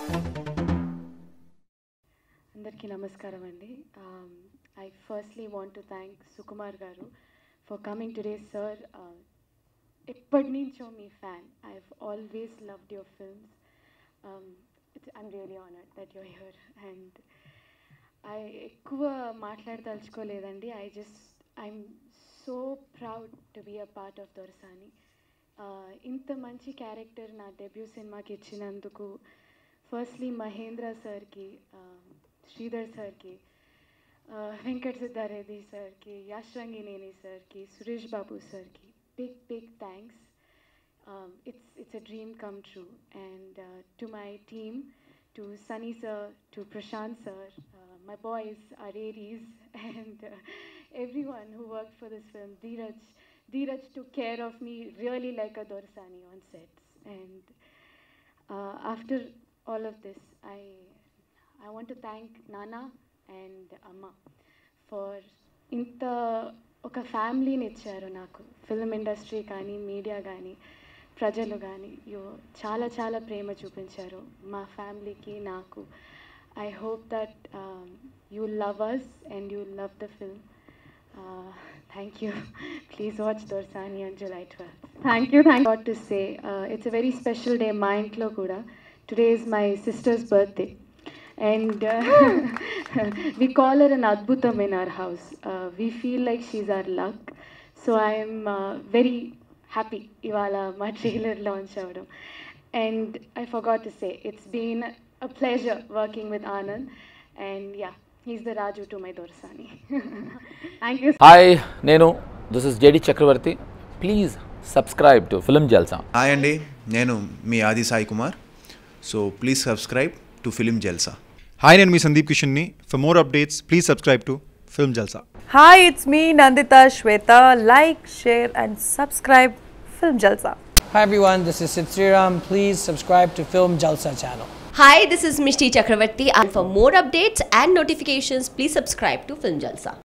అందరికీ నమస్కారం అండి I firstly want to thank Sukumar garu for coming today sir ఎప్పటి నుంచో మీ fan I have always loved your films I'm really honoured that your here and I ఎక్కువ మాట్లాడదలుచుకోలేదండి I just I'm so proud to be a part of Dorasani ఇంత మంచి character నా debut సినిమాకి ఇచ్చినందుకు ఫస్ట్లీ మహేంద్ర సార్కి శ్రీధర్ సార్కి వెంకట్ సిద్ధారెడ్డి సార్కి యాష్ రంగినేని సార్కి సురేష్ బాబు సార్కి big big thanks it's it's a dream come true and to my team to Sunny sir, to Prashant sir, uh, my boys, our Aries, and uh, everyone who worked for this film. Dheeraj, Dheeraj took care of me really like a Dorsani on sets. And uh, after all of this, I I want to thank Nana and Amma for ఇంత ఒక ఫ్యామిలీని ఇచ్చారు నాకు film industry కానీ media కానీ ప్రజలు కానీ యో చాలా చాలా ప్రేమ చూపించారు మా ఫ్యామిలీకి నాకు I hope that you love us and you love the film thank you please watch Dorasani on July twelfth thank you thank got to say it's a very special day మా ఇంట్లో కూడా today is my sister's birthday and uh, we call her an adbhutam in our house. Uh, we feel like she's our luck. So I am uh, very happy ఇవాళ మా trailer launch అవ్వడం and I forgot to say it's been a pleasure working with Anand and yeah he's the Raju to my Dorasani thank you hi నేను this is JD Chakravarthi please subscribe to film Jalsa hi అండి నేను మీ Aadi Sai Kumar so please subscribe to film Jalsa hi నేను మీ సందీప్ కిషన్ని for more updates please subscribe to film Jalsa Hi, it's me Nandita Shweta. Like, share, and subscribe Film Jalsa. Hi everyone, this is Sid Sriram. Please subscribe to Film Jalsa channel. Hi, this is Mishti Chakravarti and for more updates and notifications, please subscribe to Film Jalsa.